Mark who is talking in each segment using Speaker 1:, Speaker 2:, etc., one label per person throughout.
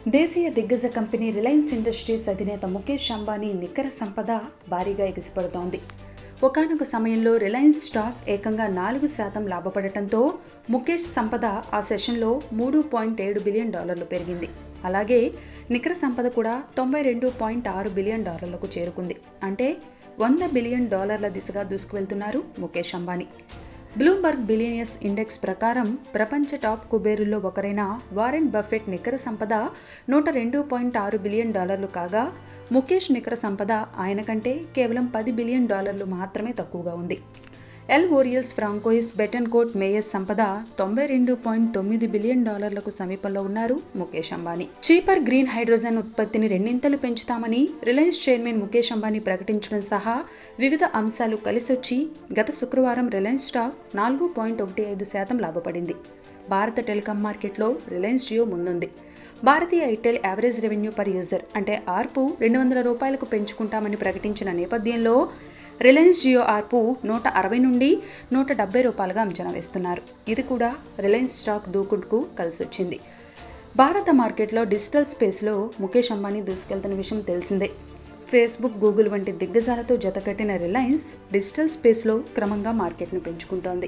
Speaker 1: దేశీయ దిగ్గజ company Reliance industries అధినేత ముఖేష్ అంబానీ నికర సంపద భారీగా ఎగిసిపడుతోంది ఒకనొక సమయంలో రిలయన్స్ స్టాక్ ఏకంగా నాలుగు శాతం లాభపడటంతో ముఖేష్ సంపద ఆ సెషన్లో మూడు పాయింట్ ఏడు బిలియన్ డాలర్లు పెరిగింది అలాగే నికర సంపద కూడా తొంభై రెండు పాయింట్ ఆరు బిలియన్ డాలర్లకు చేరుకుంది అంటే వంద బిలియన్ డాలర్ల దిశగా దూసుకువెళ్తున్నారు Mukesh Ambani Bloomberg billionaires index ప్రకారం ప్రపంచ టాప్ కుబేరుల్లో ఒకరైన వారెన్ బఫెట్ నికర సంపద నూట రెండు పాయింట్ ఆరు బిలియన్ డాలర్లు కాగా ముఖేష్ నికర సంపద ఆయన కంటే కేవలం పది బిలియన్ డాలర్లు మాత్రమే తక్కువగా ఉంది L'Oreal's Francoise Bettencourt Meyers సంపద తొంభై రెండు పాయింట్ తొమ్మిది బిలియన్ డాలర్లకు సమీపంలో ఉన్నారు Mukesh Ambani cheaper green hydrogen ఉత్పత్తిని రెండింతలు పెంచుతామని రిలయన్స్ చైర్మన్ ముఖేష్ అంబానీ ప్రకటించడం సహా వివిధ అంశాలు కలిసొచ్చి గత శుక్రవారం రిలయన్స్ స్టాక్ నాలుగు పాయింట్ ఒకటి ఐదు శాతం లాభపడింది భారత టెలికాం మార్కెట్లో రిలయన్స్ జియో ముందుంది భారతీయ Airtel average revenue per user అంటే ఆర్పు రెండు వందల రూపాయలకు పెంచుకుంటామని ప్రకటించిన నేపథ్యంలో రిలయన్స్ జియో ఆర్పు నూట అరవై నుండి నూట డెబ్బై రూపాయలుగా అంచనా వేస్తున్నారు ఇది కూడా రిలయన్స్ స్టాక్ దూకుడుకు కలిసొచ్చింది భారత మార్కెట్లో డిజిటల్ స్పేస్లో ముఖేష్ అంబానీ దూసుకెళ్తున్న విషయం తెలిసిందే ఫేస్బుక్ గూగుల్ వంటి దిగ్గజాలతో జతకట్టిన రిలయన్స్ డిజిటల్ స్పేస్లో క్రమంగా మార్కెట్ను పెంచుకుంటోంది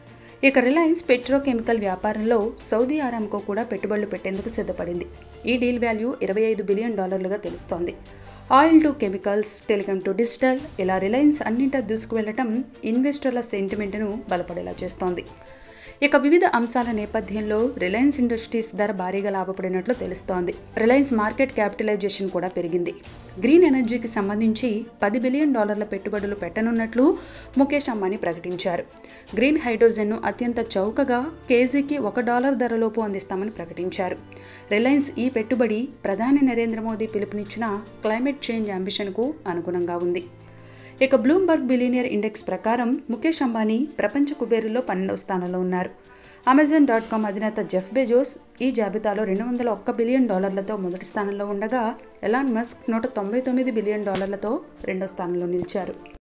Speaker 1: ఇక రిలయన్స్ పెట్రోకెమికల్ వ్యాపారంలో సౌదీ ఆరామ్కో కూడా పెట్టుబడులు పెట్టేందుకు సిద్ధపడింది ఈ డీల్ వాల్యూ ఇరవై ఐదు బిలియన్ డాలర్లుగా తెలుస్తోంది oil to chemicals telecom to digital ఇలా రిలయన్స్ అన్నింటా దూసుకువెళ్లటం ఇన్వెస్టర్ల సెంటిమెంట్ను బలపడేలా చేస్తోంది ఇక వివిధ అంశాల నేపథ్యంలో రిలయన్స్ ఇండస్ట్రీస్ ధర భారీగా లాభపడినట్లు తెలుస్తోంది రిలయన్స్ మార్కెట్ క్యాపిటలైజేషన్ కూడా పెరిగింది గ్రీన్ ఎనర్జీకి సంబంధించి పది బిలియన్ డాలర్ల పెట్టుబడులు పెట్టనున్నట్లు ముఖేష్ అంబానీ ప్రకటించారు గ్రీన్ హైడ్రోజన్ను అత్యంత చౌకగా కేజీకి ఒక డాలర్ ధరలోపు అందిస్తామని ప్రకటించారు రిలయన్స్ ఈ పెట్టుబడి ప్రధాని నరేంద్ర మోదీ పిలుపునిచ్చిన క్లైమేట్ చేంజ్ అంబిషన్కు అనుగుణంగా ఉంది ఇక బ్లూంబర్గ్ బిలియనియర్ ఇండెక్స్ ప్రకారం ముఖేష్ అంబానీ ప్రపంచ కుబేరులో పన్నెండవ స్థానంలో ఉన్నారు అమెజాన్ డాట్ కామ్ అధినేత జెఫ్ బెజోస్ ఈ జాబితాలో రెండు వందల ఒక్క బిలియన్ డాలర్లతో మొదటి స్థానంలో ఉండగా ఎలాన్ మస్క్ నూట తొంభై తొమ్మిది బిలియన్ డాలర్లతో రెండో స్థానంలో నిలిచారు